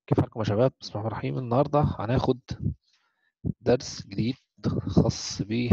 كيف حالكم يا شباب بسم الله الرحمن الرحيم النهارده هناخد درس جديد خاص ب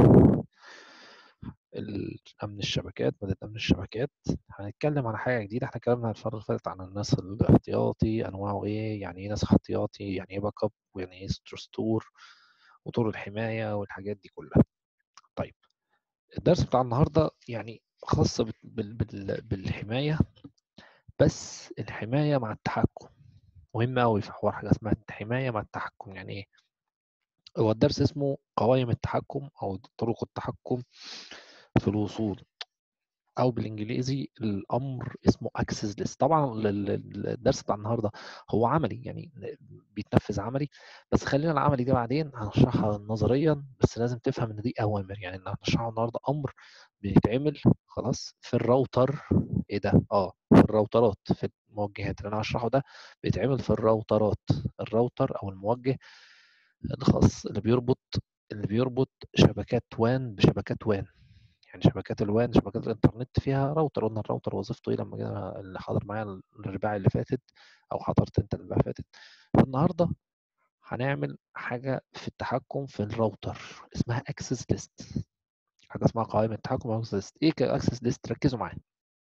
امن الشبكات مادة امن الشبكات هنتكلم عن حاجه جديده احنا اتكلمنا الفرق اللي فاتت عن النسخ الاحتياطي انواعه ايه يعني ايه نسخ احتياطي يعني ايه باك اب ويعني ايه ستور وطرق الحمايه والحاجات دي كلها طيب الدرس بتاع النهارده يعني خاص بال بال بالحمايه بس الحمايه مع التحكم مهم قوي في حوار حاجه اسمها الحمايه مع التحكم يعني ايه هو الدرس اسمه قوائم التحكم او طرق التحكم في الوصول او بالانجليزي الامر اسمه اكسس ليست طبعا الدرس بتاع النهارده هو عملي يعني بيتنفذ عملي بس خلينا العملي ده بعدين هنشرحها نظريا بس لازم تفهم ان دي اوامر يعني اللي هنشرحه النهارده امر بيتعمل خلاص في الراوتر ايه ده اه في الراوترات في الموجهات اللي انا هشرحه ده بيتعمل في الراوترات الراوتر او الموجه الخاص اللي بيربط اللي بيربط شبكات وان بشبكات وان يعني شبكات الوان شبكات الانترنت فيها راوتر قلنا الراوتر وظيفته ايه لما جينا اللي حضر معايا الرباعي اللي فاتت او حضرت انت الرباعي اللي فاتت فالنهارده هنعمل حاجه في التحكم في الراوتر اسمها اكسس ليست حاجه اسمها قائمه التحكم اكسس ليست ايه كاكسس ليست ركزوا معايا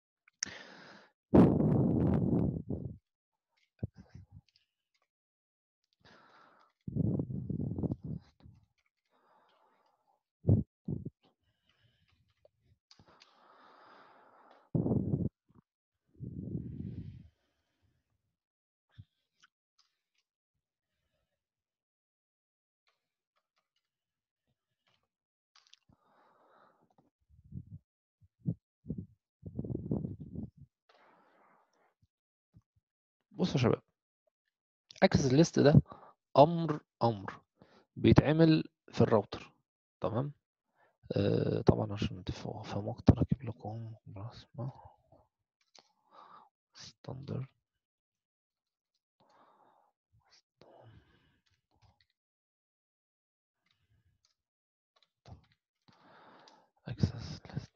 بصوا يا شباب اكسس ليست ده امر امر بيتعمل في الراوتر تمام آه طبعا عشان تفهموا اكتر اجيب لكم رسمه ستاندرد access list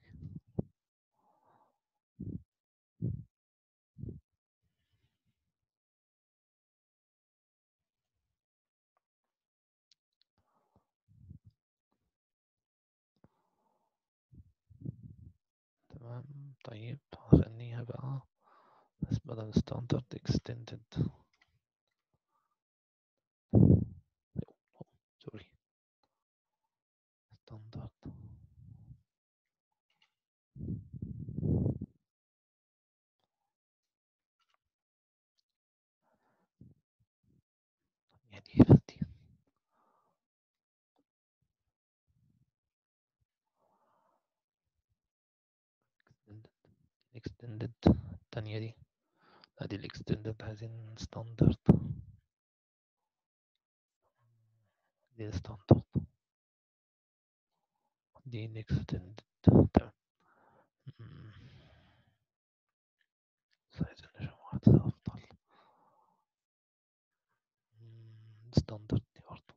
تمام طيب هخليها بقى بس بدل standard extended سوري standard يعني ايه دي extended التانية دي ادي الاكستندد عايزين ستاندرد دي الستاندرد دي الاكستندد تمام عايزين نشوف واحدة افضل ستاندرد دي برضه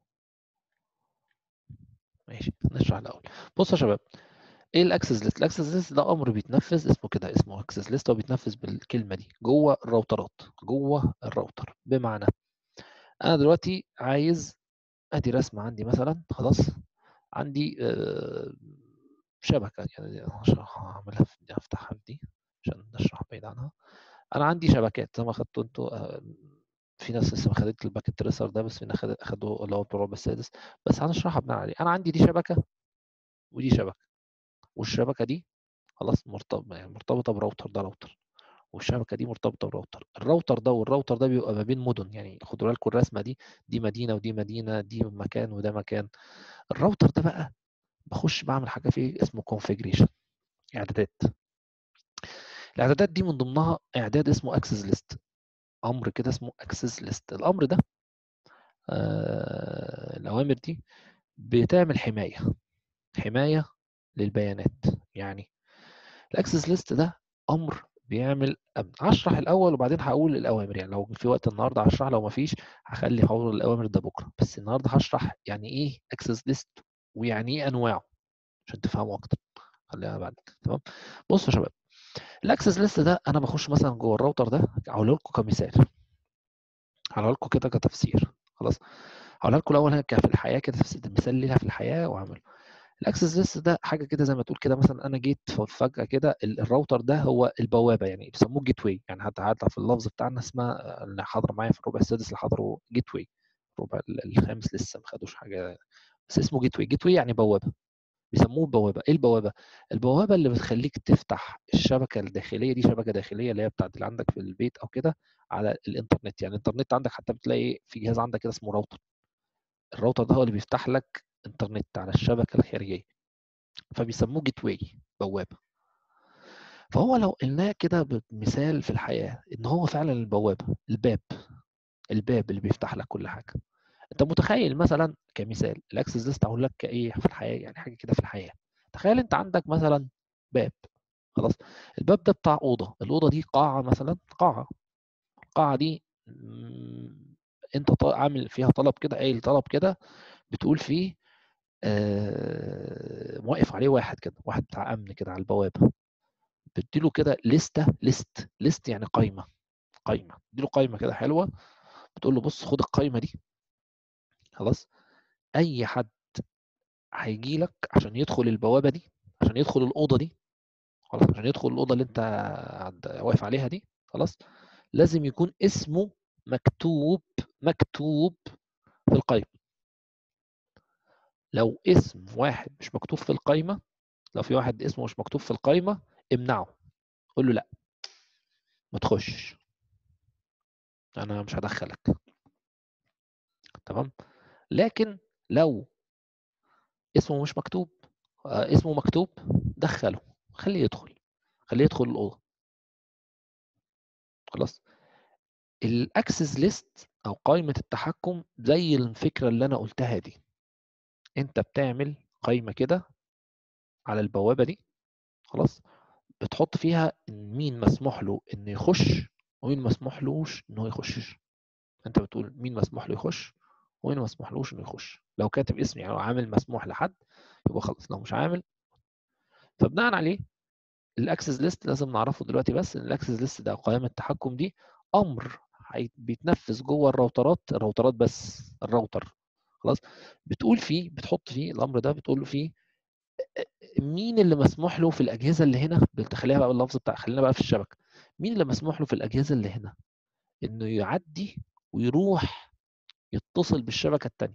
ماشي نشرح الاول بصوا يا شباب ايه الاكسس ليست الاكسس ليست ده امر بيتنفذ اسمه كده اسمه اكسس ليست هو بيتنفذ بالكلمه دي جوه الراوترات جوه الراوتر بمعنى انا دلوقتي عايز ادي رسمه عندي مثلا خلاص عندي آه شبكه يعني هعملها في دي هفتحها في دي عشان نشرح بعيد عنها انا عندي شبكات زي ما خدتوا انتوا آه في ناس لسه ما خدتش الباكيت تريسر ده بس في ناس اخدوا اللي هو الربع السادس بس هنشرحها بناء عليه انا عندي دي شبكه ودي شبكه والشبكه دي خلاص مرتبطه يعني مرتبطه براوتر ده راوتر والشبكه دي مرتبطه براوتر الراوتر ده والراوتر ده بيبقى ما بين مدن يعني خدوا بالكم الرسمه دي دي مدينه ودي مدينه دي مكان وده مكان الراوتر ده بقى بخش بعمل حاجه فيه اسمه كونفيجريشن اعدادات الاعدادات دي من ضمنها اعداد اسمه اكسس ليست امر كده اسمه اكسس ليست الامر ده آه الاوامر دي بتعمل حمايه حمايه للبيانات يعني الاكسس ليست ده امر بيعمل امن هشرح الاول وبعدين هقول الاوامر يعني لو في وقت النهارده هشرح لو ما فيش هخلي حوار الاوامر ده بكره بس النهارده هشرح يعني ايه اكسس ليست ويعني ايه انواعه عشان تفهموا اكتر خليها بعد تمام بصوا يا شباب الاكسس ليست ده انا بخش مثلا جوه الراوتر ده هقول لكم كمثال هقولها لكم كده كتفسير خلاص هقولها لكم الاول هنا في الحياه كده مثال ليها في الحياه واعمل الاكسس ليست ده حاجه كده زي ما تقول كده مثلا انا جيت فجاه كده الراوتر ده هو البوابه يعني بيسموه جيت واي يعني حتى حتى في اللفظ بتاعنا اسمها اللي حاضر معايا في الربع السادس اللي حضروا جيت واي الربع الخامس لسه ما خدوش حاجه بس اسمه جيت واي جيت واي يعني بوابه بيسموه بوابه ايه البوابه البوابه اللي بتخليك تفتح الشبكه الداخليه دي شبكه داخليه اللي هي بتاعت اللي عندك في البيت او كده على الانترنت يعني الانترنت عندك حتى بتلاقي في جهاز عندك كده اسمه راوتر الراوتر ده هو اللي بيفتح لك انترنت على الشبكه الخارجيه فبيسموه جيت واي بوابه فهو لو قلناه كده بمثال في الحياه ان هو فعلا البوابه الباب الباب اللي بيفتح لك كل حاجه انت متخيل مثلا كمثال الاكسس ليست اقول لك كايه في الحياه يعني حاجه كده في الحياه تخيل انت عندك مثلا باب خلاص الباب ده بتاع اوضه الاوضه دي قاعه مثلا قاعه القاعه دي انت عامل فيها طلب كده قايل طلب كده بتقول فيه آه موقف عليه واحد كده واحد بتاع امن كده على البوابه بتديله كده لستة ليست ليست يعني قايمة قايمة اديله قايمة كده حلوة بتقول له بص خد القايمة دي خلاص أي حد هيجي لك عشان يدخل البوابة دي عشان يدخل الأوضة دي خلاص عشان يدخل الأوضة اللي أنت واقف عليها دي خلاص لازم يكون اسمه مكتوب مكتوب في القايمة لو اسم واحد مش مكتوب في القايمة لو في واحد اسمه مش مكتوب في القايمة امنعه قول له لا ما تخش انا مش هدخلك تمام لكن لو اسمه مش مكتوب آه اسمه مكتوب دخله خليه يدخل خليه يدخل الاوضه خلاص الاكسس ليست او قائمه التحكم زي الفكره اللي انا قلتها دي انت بتعمل قائمه كده على البوابه دي خلاص بتحط فيها مين مسموح له انه يخش ومين مسموح لهوش انه يخشش انت بتقول مين مسموح له يخش ومين مسموح لهوش انه يخش لو كاتب اسم يعني عامل مسموح لحد يبقى خلاص لو مش عامل فبناء عليه الاكسس ليست لازم نعرفه دلوقتي بس ان الاكسس ليست ده قائمه التحكم دي امر بيتنفذ جوه الراوترات الراوترات بس الراوتر خلاص بتقول فيه بتحط فيه الامر ده بتقول له فيه مين اللي مسموح له في الاجهزه اللي هنا بتخليها بقى باللفظ بتاع خلينا بقى في الشبكه مين اللي مسموح له في الاجهزه اللي هنا انه يعدي ويروح يتصل بالشبكه الثانيه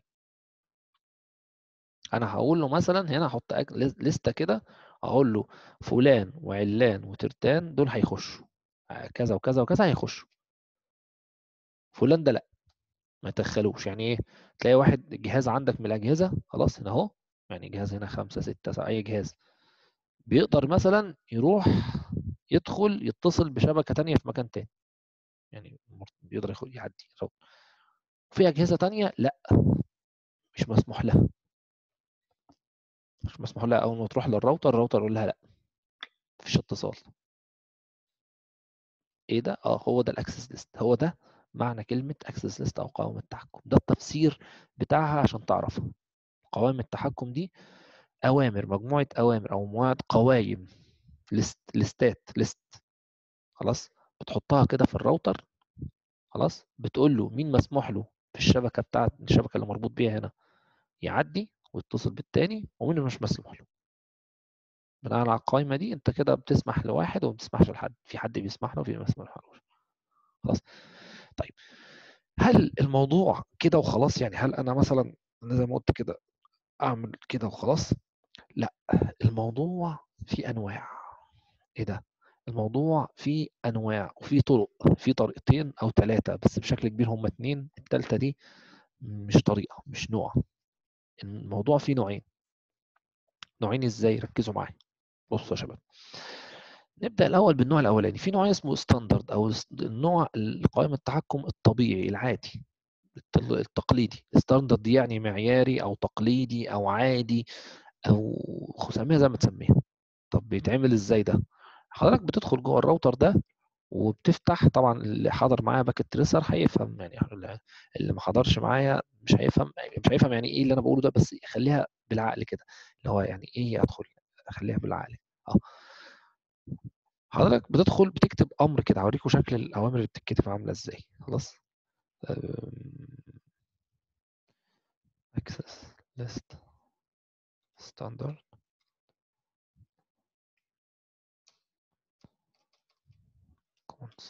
انا هقول له مثلا هنا احط لسته كده اقول له فلان وعلان وترتان دول هيخشوا كذا وكذا وكذا هيخشوا فلان ده لا ما تدخلوش يعني ايه تلاقي واحد جهاز عندك من الاجهزه خلاص هنا اهو يعني جهاز هنا خمسة ستة سبعة أي جهاز بيقدر مثلا يروح يدخل يتصل بشبكة تانية في مكان تاني يعني بيقدر يخل يعدي في أجهزة تانية لا مش مسموح لها مش مسموح لها أول ما تروح للراوتر الراوتر يقول لها لا مفيش اتصال ايه ده؟ اه هو ده الاكسس ليست هو ده معنى كلمة اكسس ليست او قوائم التحكم ده التفسير بتاعها عشان تعرفها قوائم التحكم دي اوامر مجموعه اوامر او مجموعه قوائم لست لستات لست خلاص بتحطها كده في الراوتر خلاص بتقول له مين مسموح له في الشبكه بتاعت الشبكه اللي مربوط بيها هنا يعدي ويتصل بالتاني ومين مش مسموح له بناء على القائمه دي انت كده بتسمح لواحد وما بتسمحش لحد في حد بيسمح له وفي ما يسمحلوش خلاص طيب هل الموضوع كده وخلاص يعني هل انا مثلا انا زي ما قلت كده اعمل كده وخلاص لا الموضوع فيه انواع ايه ده الموضوع فيه انواع وفيه طرق في طريقتين او ثلاثه بس بشكل كبير هم اتنين الثالثه دي مش طريقه مش نوع الموضوع فيه نوعين نوعين ازاي ركزوا معايا بصوا يا شباب نبدا الاول بالنوع الاولاني في نوع اسمه ستاندرد او النوع قائمه التحكم الطبيعي العادي التقليدي ستاندرد دي يعني معياري او تقليدي او عادي او سميها زي ما تسميها طب بيتعمل ازاي ده حضرتك بتدخل جوه الراوتر ده وبتفتح طبعا اللي حضر معايا باكيت تريسر هيفهم يعني اللي ما حضرش معايا مش هيفهم مش هيفهم يعني ايه اللي انا بقوله ده بس خليها بالعقل كده اللي هو يعني ايه ادخل اخليها بالعقل اه حضرتك بتدخل بتكتب امر كده هوريكم شكل الاوامر اللي بتتكتب عامله ازاي خلاص access list standard comments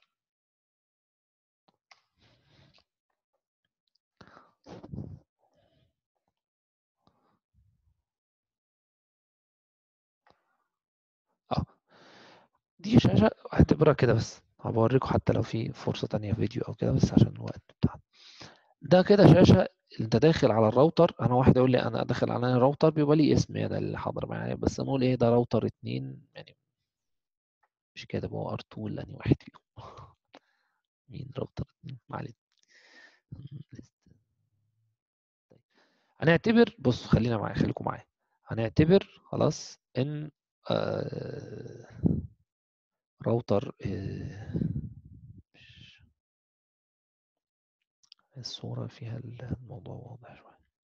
اه دي شاشة اعتبرها كده بس هبوريكم حتى لو في فرصة تانية فيديو او كده بس عشان الوقت بتاعنا ده كده شاشة انت داخل على الراوتر انا واحد يقول لي انا داخل على الراوتر بيبقى لي اسم ده اللي حاضر معايا بس نقول ايه ده راوتر اتنين يعني مش كده هو ار 2 ولا انهي واحد فيهم مين راوتر اتنين ما علينا هنعتبر بص خلينا معايا خليكم معايا هنعتبر خلاص ان آه راوتر آه الصورة فيها الموضوع واضح شوية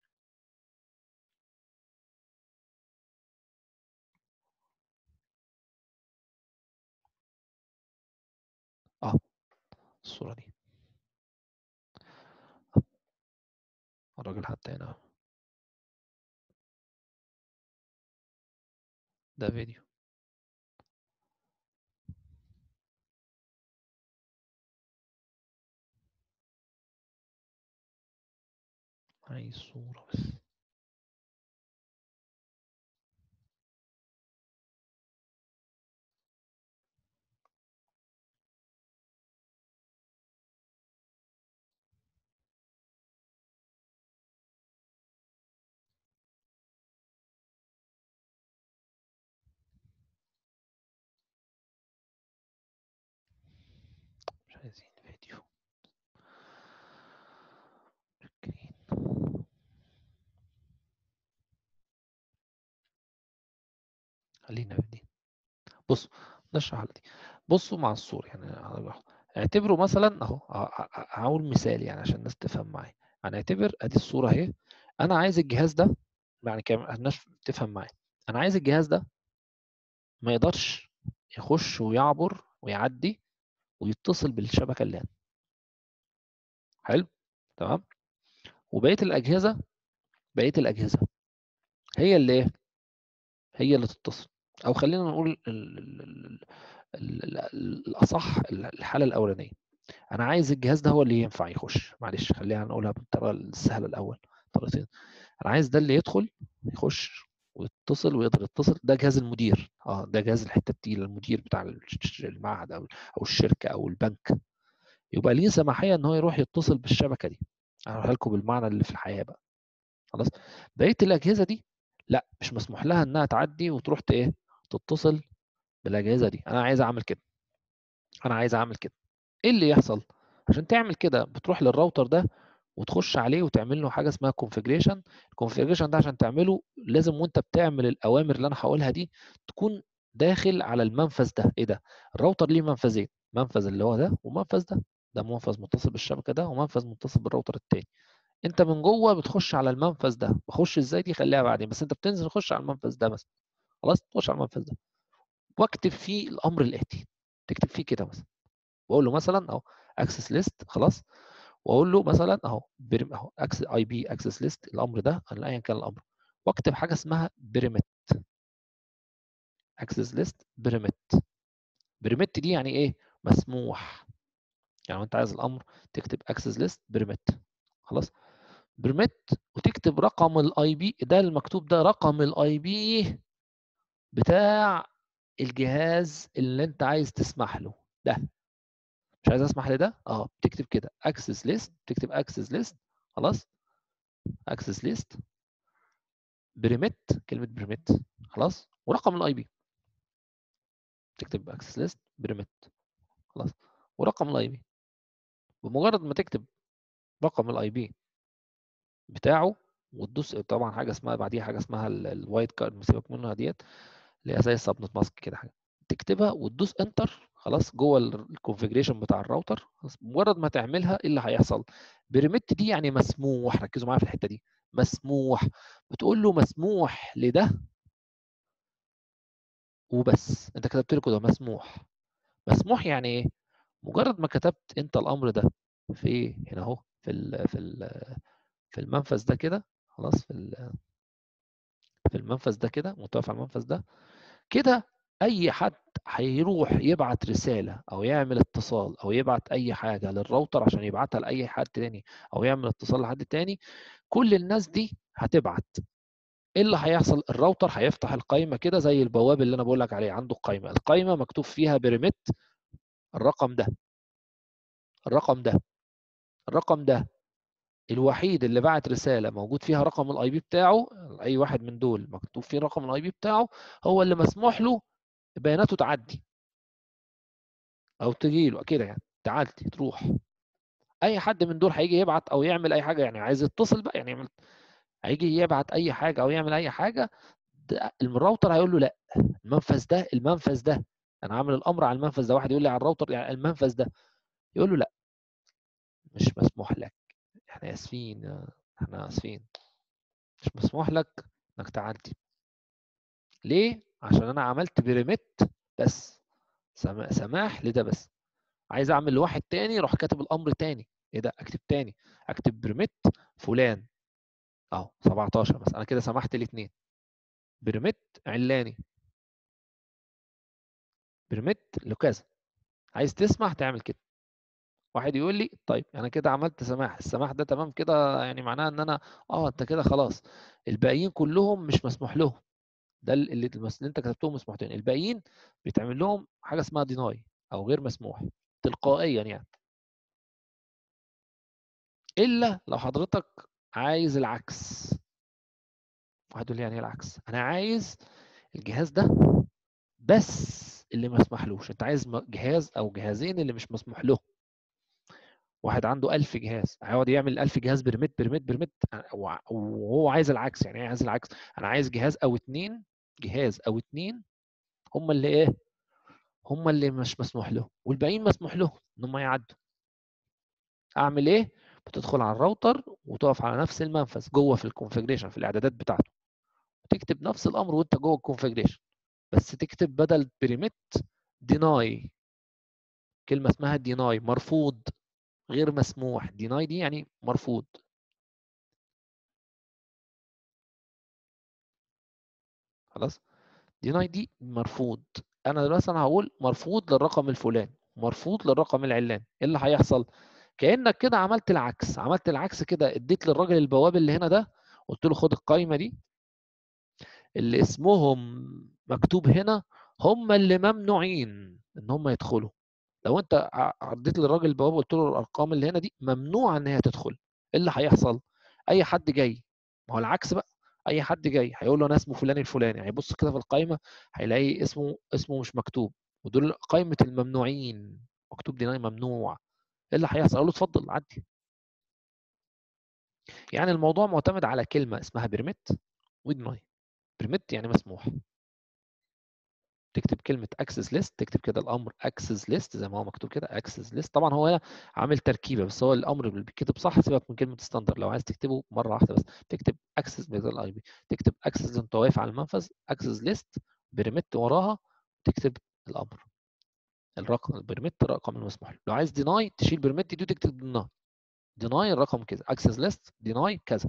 اه الصورة دي الراجل حتى هنا ده فيديو عايز صورة بس مش عايزين فيديو جرين خلينا في دي بصوا نشرح على دي بصوا مع الصورة يعني على الواحد اعتبروا مثلا اهو هقول مثال يعني عشان الناس تفهم معايا هنعتبر ادي الصورة اهي انا عايز الجهاز ده يعني كمان الناس تفهم معايا انا عايز الجهاز ده ما يقدرش يخش ويعبر ويعدي ويتصل بالشبكة اللان حلو تمام وبقية الأجهزة بقية الأجهزة هي اللي ايه هي اللي تتصل أو خلينا نقول ال ال ال ال الأصح الحالة الأولانية أنا عايز الجهاز ده هو اللي ينفع يخش معلش خلينا نقولها بالطريقة السهلة الأول طريقتين أنا عايز ده اللي يدخل يخش ويتصل ويقدر يتصل ده جهاز المدير اه ده جهاز الحته التقيله المدير بتاع المعهد او او الشركه او البنك يبقى ليه سماحيه ان هو يروح يتصل بالشبكه دي هقولها لكم بالمعنى اللي في الحياه بقى خلاص بقيه الاجهزه دي لا مش مسموح لها انها تعدي وتروح ايه تتصل بالاجهزه دي انا عايز اعمل كده انا عايز اعمل كده ايه اللي يحصل عشان تعمل كده بتروح للراوتر ده وتخش عليه وتعمل له حاجه اسمها كونفيجريشن الكونفيجريشن ده عشان تعمله لازم وانت بتعمل الاوامر اللي انا هقولها دي تكون داخل على المنفذ ده ايه ده الراوتر ليه منفذين منفذ اللي هو ده ومنفذ ده ده منفذ متصل بالشبكه ده ومنفذ متصل بالراوتر التاني انت من جوه بتخش على المنفذ ده بخش ازاي دي خليها بعدين بس انت بتنزل تخش على المنفذ ده مثلا خلاص تخش على المنفذ ده واكتب فيه الامر الاتي تكتب فيه كده مثلا واقول له مثلا اهو اكسس ليست خلاص واقول له مثلا اهو بريم اهو اكسس اي بي اكسس ليست الامر ده ايا كان الامر واكتب حاجه اسمها بريمت اكسس ليست بريمت بريمت دي يعني ايه مسموح يعني انت عايز الامر تكتب اكسس ليست بريمت خلاص بريمت وتكتب رقم الاي بي ده المكتوب ده رقم الاي بي بتاع الجهاز اللي انت عايز تسمح له ده مش عايز اسمح لده اه بتكتب كده اكسس ليست تكتب اكسس ليست خلاص اكسس ليست بريمت كلمه بريمت خلاص ورقم الاي بي تكتب اكسس ليست بريمت خلاص ورقم الاي بي بمجرد ما تكتب رقم الاي بي بتاعه وتدوس طبعا حاجه اسمها بعديها حاجه اسمها الوايت كارد سيبك منها ديت اللي هي زي السبنت ماسك كده حاجه تكتبها وتدوس انتر خلاص جوه الكونفجريشن بتاع الراوتر مجرد ما تعملها ايه اللي هيحصل بريمت دي يعني مسموح ركزوا معايا في الحته دي مسموح بتقول له مسموح لده وبس انت كتبت له كده مسموح مسموح يعني ايه مجرد ما كتبت انت الامر ده في ايه هنا اهو في ال في ال في المنفذ ده كده خلاص في ال في المنفذ ده كده متوقف على المنفذ ده كده اي حد هيروح يبعت رساله او يعمل اتصال او يبعت اي حاجه للراوتر عشان يبعتها لاي حد تاني او يعمل اتصال لحد تاني كل الناس دي هتبعت ايه اللي هيحصل الراوتر هيفتح القائمه كده زي البواب اللي انا بقول لك عليه عنده القائمه القائمه مكتوب فيها بريميت الرقم ده الرقم ده الرقم ده الوحيد اللي بعت رساله موجود فيها رقم الاي بي بتاعه اي واحد من دول مكتوب فيه رقم الاي بي بتاعه هو اللي مسموح له بياناته تعدي او تجي له كده يعني تعدي تروح اي حد من دول هيجي يبعت او يعمل اي حاجه يعني عايز يتصل بقى يعني يعمل هيجي يبعت اي حاجه او يعمل اي حاجه الراوتر هيقول له لا المنفذ ده المنفذ ده انا عامل الامر على المنفذ ده واحد يقول لي على الراوتر يعني المنفذ ده يقول له لا مش مسموح لك احنا اسفين احنا اسفين مش مسموح لك انك تعدي ليه عشان انا عملت بريميت بس سماح لده بس عايز اعمل لواحد تاني اروح كاتب الامر تاني ايه ده اكتب تاني اكتب بريميت فلان اهو 17 مثلا انا كده سمحت الاثنين بريميت علاني بريميت لكذا عايز تسمح تعمل كده واحد يقول لي طيب انا كده عملت سماح السماح ده تمام كده يعني معناه ان انا اه انت كده خلاص الباقيين كلهم مش مسموح لهم ده اللي, اللي انت كتبتهم مسموحين الباقيين بيتعمل لهم حاجه اسمها ديناي او غير مسموح تلقائيا يعني الا لو حضرتك عايز العكس واحد يقول لي يعني ايه العكس انا عايز الجهاز ده بس اللي ما اسمحلوش انت عايز جهاز او جهازين اللي مش مسموح لهم واحد عنده 1000 جهاز هيقعد يعمل 1000 جهاز برميت برميت برميت وهو عايز العكس يعني ايه عايز العكس انا عايز جهاز او اتنين جهاز او اتنين هم اللي ايه هم اللي مش مسموح لهم والباقيين مسموح لهم ان هم يعدوا اعمل ايه بتدخل على الراوتر وتقف على نفس المنفذ جوه في الكونفجريشن في الاعدادات بتاعته وتكتب نفس الامر وانت جوه الكونفجريشن بس تكتب بدل بريميت ديناي كلمه اسمها ديناي مرفوض غير مسموح ديناي دي يعني مرفوض خلاص ديناي دي مرفوض انا دلوقتي انا هقول مرفوض للرقم الفلاني مرفوض للرقم العلاني ايه اللي هيحصل كانك كده عملت العكس عملت العكس كده اديت للراجل البواب اللي هنا ده قلت له خد القايمه دي اللي اسمهم مكتوب هنا هم اللي ممنوعين ان هم يدخلوا لو انت عديت للراجل البواب وقلت له الارقام اللي هنا دي ممنوع ان هي تدخل ايه اللي هيحصل اي حد جاي ما هو العكس بقى اي حد جاي هيقول له انا اسمه فلان الفلاني هيبص كده في القائمه هيلاقي اسمه اسمه مش مكتوب ودول قائمه الممنوعين مكتوب ديناي ممنوع ايه اللي هيحصل اقول له اتفضل عدي يعني الموضوع معتمد على كلمه اسمها بيرميت وديناي بيرميت يعني مسموح تكتب كلمه اكسس ليست تكتب كده الامر اكسس ليست زي ما هو مكتوب كده اكسس ليست طبعا هو هنا عامل تركيبه بس هو الامر اللي بيتكتب صح سيبك من كلمه ستاندر لو عايز تكتبه مره واحده بس تكتب اكسس بدل الاي بي تكتب اكسس انت واقف على المنفذ اكسس ليست بريميت وراها تكتب الامر الرقم البريميت الرقم المسموح له لو عايز ديناي تشيل بريميت دي وتكتب ديناي ديناي الرقم كذا اكسس ليست ديناي كذا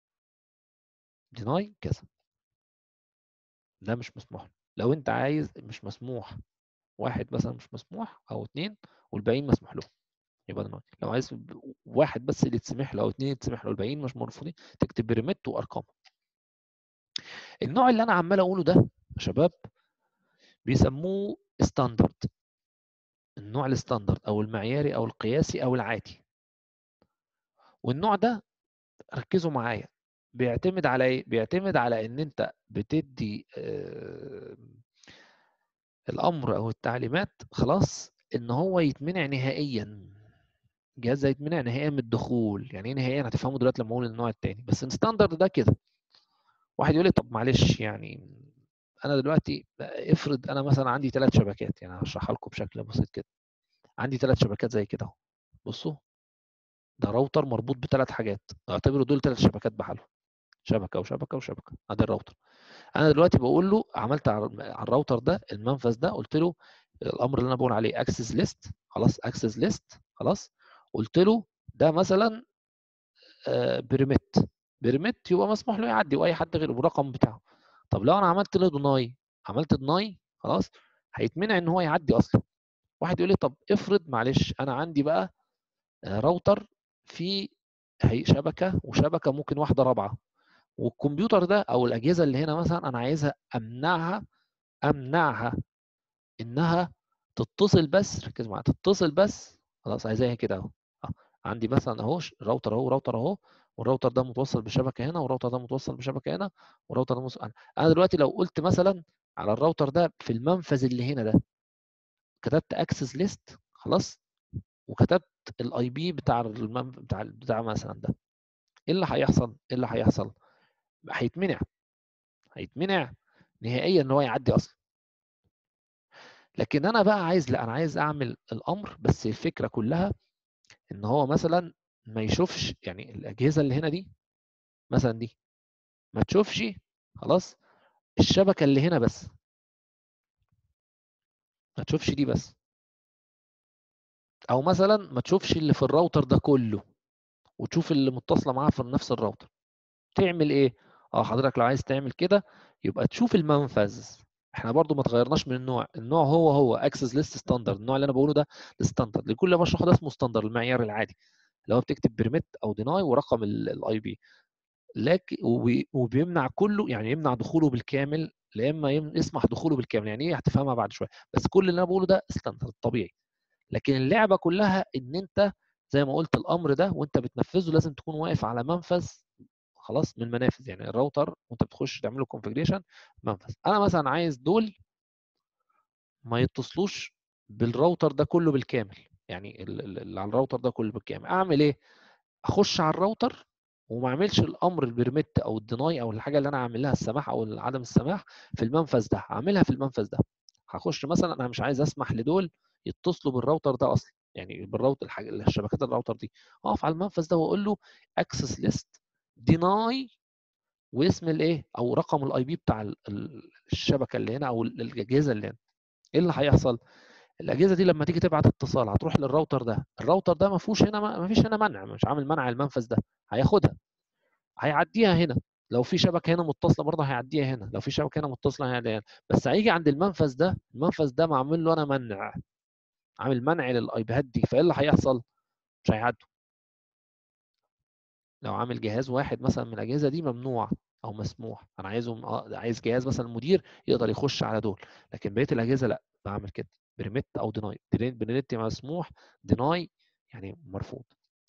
ديناي كذا ده مش مسموح له لو انت عايز مش مسموح واحد مثلا مش مسموح او اثنين والباقيين مسموح لهم يبقى ده لو عايز واحد بس اللي يتسمح له او اثنين يتسمح له الباقيين مش مرفوضين تكتب بريميت وارقام النوع اللي انا عمال اقوله ده يا شباب بيسموه ستاندرد النوع الستاندرد او المعياري او القياسي او العادي والنوع ده ركزوا معايا بيعتمد على ايه بيعتمد على ان انت بتدي آه الامر او التعليمات خلاص ان هو يتمنع نهائيا الجهاز ده يتمنع نهائيا من الدخول يعني ايه نهائيا هتفهموا دلوقتي لما اقول النوع الثاني بس الستاندرد ده كده واحد يقول لي طب معلش يعني انا دلوقتي افرض انا مثلا عندي ثلاث شبكات يعني هشرحها لكم بشكل بسيط كده عندي ثلاث شبكات زي كده اهو بصوا ده راوتر مربوط بثلاث حاجات اعتبروا دول ثلاث شبكات بحالهم شبكه وشبكه وشبكه ادي الراوتر انا دلوقتي بقول له عملت على الراوتر ده المنفذ ده قلت له الامر اللي انا بقول عليه اكسس ليست خلاص اكسس ليست خلاص قلت له ده مثلا بيرميت بيرميت يبقى مسموح له يعدي واي حد غيره بالرقم بتاعه طب لو انا عملت له ديناي عملت ديناي خلاص هيتمنع ان هو يعدي اصلا واحد يقول لي طب افرض معلش انا عندي بقى راوتر في شبكه وشبكه ممكن واحده رابعه والكمبيوتر ده او الاجهزه اللي هنا مثلا انا عايزها امنعها امنعها انها تتصل بس ركز معايا تتصل بس خلاص عايزاها كده اهو عندي مثلا اهو راوتر اهو راوتر اهو والراوتر ده متوصل بشبكه هنا والراوتر ده متوصل بشبكه هنا والراوتر ده متوصل انا دلوقتي لو قلت مثلا على الراوتر ده في المنفذ اللي هنا ده كتبت اكسس ليست خلاص وكتبت الاي بي بتاع المنف... بتاع بتاع مثلا ده ايه اللي هيحصل ايه اللي هيحصل هيتمنع هيتمنع نهائيا ان هو يعدي اصلا لكن انا بقى عايز لا انا عايز اعمل الامر بس الفكره كلها ان هو مثلا ما يشوفش يعني الاجهزه اللي هنا دي مثلا دي ما تشوفش خلاص الشبكه اللي هنا بس ما تشوفش دي بس او مثلا ما تشوفش اللي في الراوتر ده كله وتشوف اللي متصله معاه في نفس الراوتر تعمل ايه اه حضرتك لو عايز تعمل كده يبقى تشوف المنفذ احنا برضو ما تغيرناش من النوع النوع هو هو اكسس ليست ستاندرد النوع اللي انا بقوله ده الستاندرد لكل ما بشرحه ده اسمه ستاندرد المعيار العادي اللي هو بتكتب بيرميت او ديناي ورقم الاي بي لكن وبيمنع كله يعني يمنع دخوله بالكامل لا اما يسمح دخوله بالكامل يعني ايه هتفهمها بعد شويه بس كل اللي انا بقوله ده ستاندرد طبيعي لكن اللعبه كلها ان انت زي ما قلت الامر ده وانت بتنفذه لازم تكون واقف على منفذ خلاص من المنافذ يعني الراوتر وانت بتخش تعمل له كونفجريشن منفذ انا مثلا عايز دول ما يتصلوش بالراوتر ده كله بالكامل يعني اللي على الراوتر ده كله بالكامل اعمل ايه اخش على الراوتر وما اعملش الامر البرميت او الديناي او الحاجه اللي انا عامل لها السماح او عدم السماح في المنفذ ده هعملها في المنفذ ده هخش مثلا انا مش عايز اسمح لدول يتصلوا بالراوتر ده اصلا يعني بالراوتر الحاجة الشبكات الراوتر دي اقف على المنفذ ده واقول له اكسس ليست ديناي واسم الايه او رقم الاي بي بتاع الشبكه اللي هنا او الاجهزه اللي هنا ايه اللي هيحصل الاجهزه دي لما تيجي تبعت اتصال هتروح للراوتر ده الراوتر ده ما فيهوش هنا ما فيش هنا منع مش عامل منع المنفذ ده هياخدها هيعديها هنا لو في شبكه هنا متصله برضه هيعديها هنا لو في شبكه هنا متصله هيعديها هنا بس هيجي عند المنفذ ده المنفذ ده معمول له انا منع عامل منع للاي بيهات دي فايه اللي هيحصل مش هيعدوا لو عامل جهاز واحد مثلا من الاجهزه دي ممنوع او مسموح انا عايزهم عايز جهاز مثلا المدير يقدر يخش على دول لكن بقيه الاجهزه لا بعمل كده بريميت او ديناي بريميت مسموح ديناي يعني مرفوض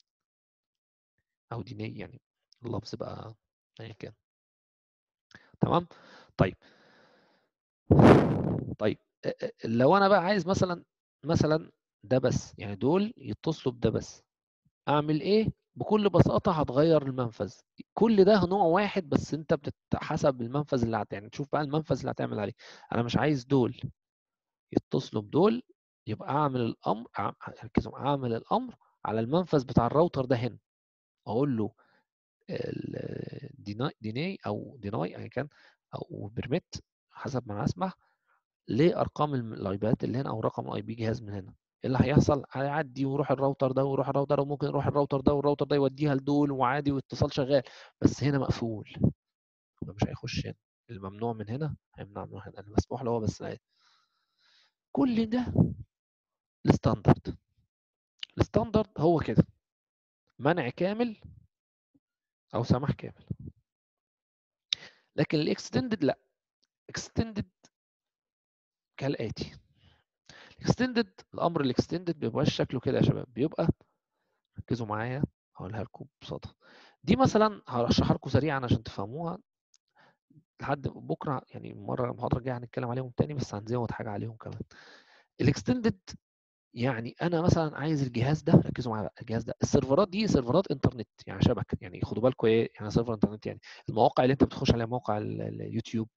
او ديناي يعني اللفظ بقى ايا كان تمام طيب طيب لو انا بقى عايز مثلا مثلا ده بس يعني دول يتصلوا بده بس اعمل ايه بكل بساطه هتغير المنفذ كل ده نوع واحد بس انت بتحسب المنفذ اللي هت يعني تشوف بقى المنفذ اللي هتعمل عليه انا مش عايز دول يتصلوا بدول يبقى اعمل الامر ركزوا اعمل الامر على المنفذ بتاع الراوتر ده هنا اقول له ديناي ديناي او ديناي ايا كان او بيرميت حسب ما انا اسمح لارقام الايبات اللي هنا او رقم الاي بي جهاز من هنا اللي هيحصل هيعدي ويروح الراوتر ده ويروح الراوتر وممكن يروح الراوتر ده والراوتر ده يوديها لدول وعادي واتصال شغال بس هنا مقفول مش هيخش هنا الممنوع من هنا هيمنع من هنا المسموح له هو بس لا. كل ده الستاندرد الستاندرد هو كده منع كامل او سماح كامل لكن الاكستندد لا اكستندد كالاتي الاكستندد الامر الاكستندد بيبقى شكله كده يا شباب بيبقى ركزوا معايا هقولها لكم ببساطه دي مثلا هرشحها لكم سريعا عشان تفهموها لحد بكره يعني مره المحاضره الجايه هنتكلم عليهم تاني بس هنزود حاجه عليهم كمان الاكستندد يعني انا مثلا عايز الجهاز ده ركزوا معايا بقى الجهاز ده السيرفرات دي سيرفرات انترنت يعني شبكه يعني خدوا بالكم ايه يعني سيرفر انترنت يعني المواقع اللي انت بتخش عليها موقع اليوتيوب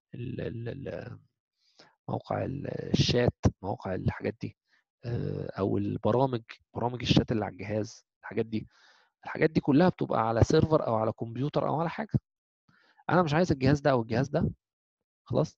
موقع الشات مواقع الحاجات دي او البرامج برامج الشات اللي على الجهاز الحاجات دي الحاجات دي كلها بتبقى على سيرفر او على كمبيوتر او على حاجه انا مش عايز الجهاز ده او الجهاز ده خلاص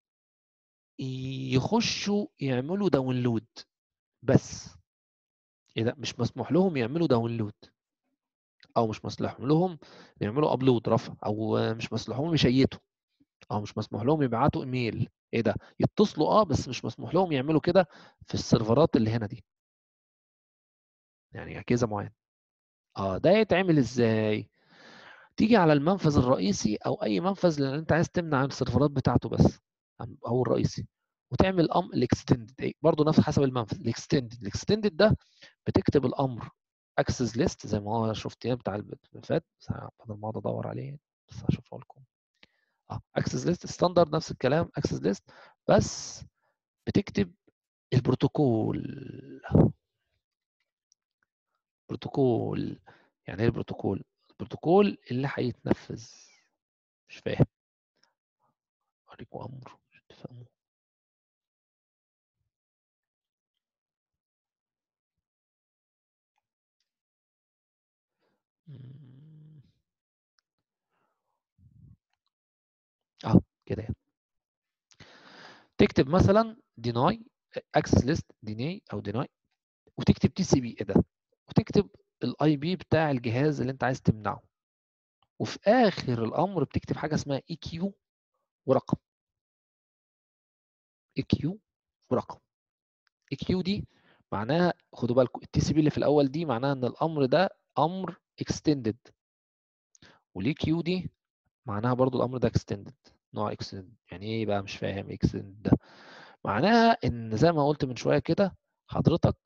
يخشوا يعملوا داونلود بس ايه ده مش مسموح لهم يعملوا داونلود او مش مسموح لهم يعملوا ابلود رفع او مش مسموح لهم يشيتوا او مش مسموح لهم يبعتوا ايميل ايه ده يتصلوا اه بس مش مسموح لهم يعملوا كده في السيرفرات اللي هنا دي يعني اجهزه معينه اه ده يتعمل ازاي تيجي على المنفذ الرئيسي او اي منفذ اللي انت عايز تمنع السيرفرات بتاعته بس او الرئيسي وتعمل امر الاكستندد برضه نفس حسب المنفذ الاكستندد الاكستندد ده بتكتب الامر اكسس ليست زي ما هو شفت بتاع اللي فات بدل ما اقعد ادور عليه بس هشوفه لكم اه اكسس ليست ستاندرد نفس الكلام اكسس ليست بس بتكتب البروتوكول بروتوكول يعني ايه البروتوكول البروتوكول اللي هيتنفذ مش فاهم اوريكم امر عشان تفهموا اه كده يعني تكتب مثلا deny access list deny او deny وتكتب تي سي بي ايه ده وتكتب الاي بي بتاع الجهاز اللي انت عايز تمنعه وفي اخر الامر بتكتب حاجه اسمها اي كيو ورقم اي كيو ورقم اي كيو دي معناها خدوا بالكم التي سي بي اللي في الاول دي معناها ان الامر ده امر اكستندد والاي كيو دي معناها برضو الامر ده اكستندد نوع اكستندد يعني ايه بقى مش فاهم اكستندد ده معناها ان زي ما قلت من شويه كده حضرتك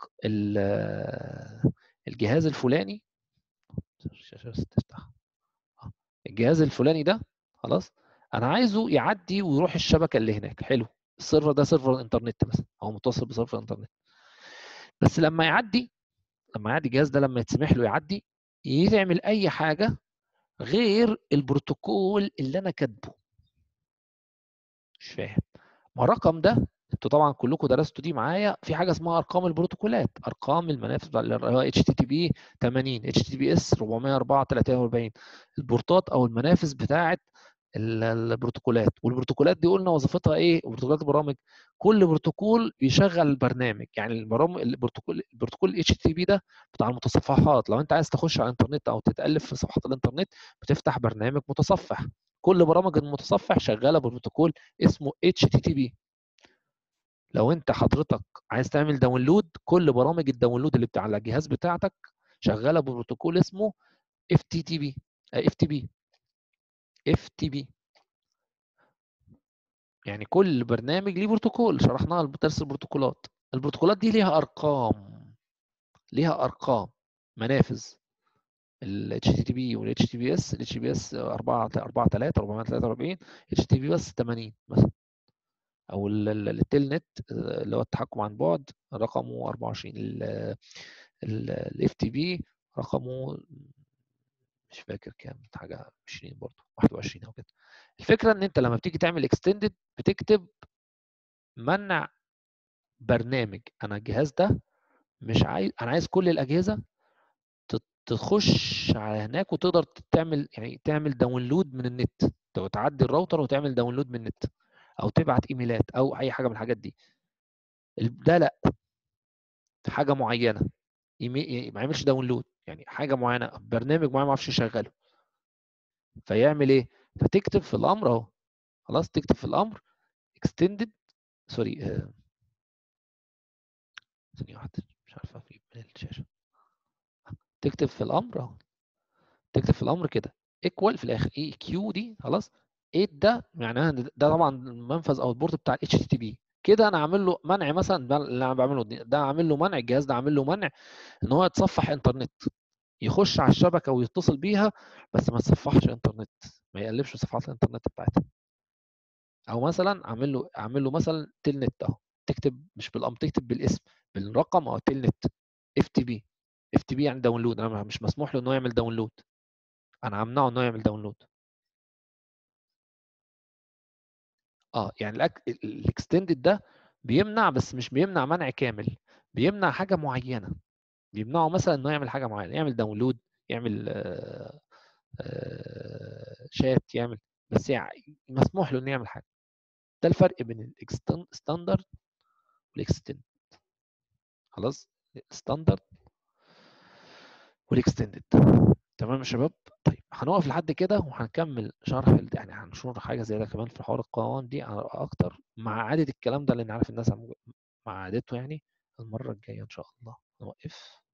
الجهاز الفلاني الشاشه تفتح الجهاز الفلاني ده خلاص انا عايزه يعدي ويروح الشبكه اللي هناك حلو السيرفر ده سيرفر انترنت مثلا او متصل بسيرفر انترنت بس لما يعدي لما يعدي الجهاز ده لما يتسمح له يعدي يعمل اي حاجه غير البروتوكول اللي انا كاتبه مش فاهم ما الرقم ده انتوا طبعا كلكم درستوا دي معايا في حاجه اسمها ارقام البروتوكولات ارقام المنافذ اللي هو اتش تي تي بي 80 اتش تي بي اس 404 43 البورتات او المنافذ بتاعه البروتوكولات والبروتوكولات دي قلنا وظيفتها ايه وبروتوكولات البرامج كل بروتوكول بيشغل البرنامج يعني البرامج البروتوكول البروتوكول اتش تي بي ده بتاع المتصفحات لو انت عايز تخش على الانترنت او تتالف في صفحات الانترنت بتفتح برنامج متصفح كل برامج المتصفح شغاله بروتوكول اسمه اتش تي تي بي لو انت حضرتك عايز تعمل داونلود كل برامج الداونلود اللي بتاع على الجهاز بتاعتك شغاله ببروتوكول اسمه اف تي تي بي اف تي بي اف تي بي يعني كل برنامج ليه بروتوكول شرحناها درس البروتوكولات البروتوكولات دي ليها ارقام ليها ارقام منافذ ال HTTP وال HTTPS ال HTTPS 4 4 3 443 HTTPS 80 مثلا او التيل نت اللي هو التحكم عن بعد رقمه 24 الاف تي بي رقمه مش فاكر كام حاجه 20 برضه 21 او كده الفكره ان انت لما بتيجي تعمل اكستندد بتكتب منع برنامج انا الجهاز ده مش عايز انا عايز كل الاجهزه تخش على هناك وتقدر تعمل يعني تعمل داونلود من النت تعدي الراوتر وتعمل داونلود من النت او تبعت ايميلات او اي حاجه من الحاجات دي ده لا حاجه معينه ما يعملش داونلود يعني حاجه معينه برنامج معين ما يعرفش يشغله فيعمل ايه فتكتب في الامر اهو خلاص تكتب في الامر extended سوري ثانيه واحده مش عارف اجيب من الشاشه تكتب في الامر اهو تكتب في الامر كده ايكوال في الاخر اي كيو دي خلاص 8 ده معناها ده طبعا المنفذ او البورت بتاع الاتش تي تي بي كده انا عامل له منع مثلا اللي انا بعمله ده عامل له منع الجهاز ده عامل له منع ان هو يتصفح انترنت يخش على الشبكه ويتصل بيها بس ما يتصفحش انترنت ما يقلبش صفحات الانترنت بتاعتها او مثلا عامل له عامل له مثلا تيل نت اهو تكتب مش بالامر تكتب بالاسم بالرقم او تيل نت اف تي بي اف تي بي يعني داونلود انا مش مسموح له انه يعمل داونلود انا همنعه انه يعمل داونلود اه يعني الاكستندد ده بيمنع بس مش بيمنع منع كامل بيمنع حاجه معينه بيمنعه مثلا انه يعمل حاجه معينه يعمل داونلود يعمل آآ آآ شات يعمل بس يعني مسموح له انه يعمل حاجه ده الفرق بين الستاندرد والاكستند خلاص ستاندرد والاكستندد تمام يا شباب طيب هنقف لحد كده وهنكمل شرح ال- يعني هنشرح حاجه زي ده كمان في حوار القوائم دي اكتر مع عاده الكلام ده لان عارف الناس عم- مع عادته يعني المره الجايه ان شاء الله نوقف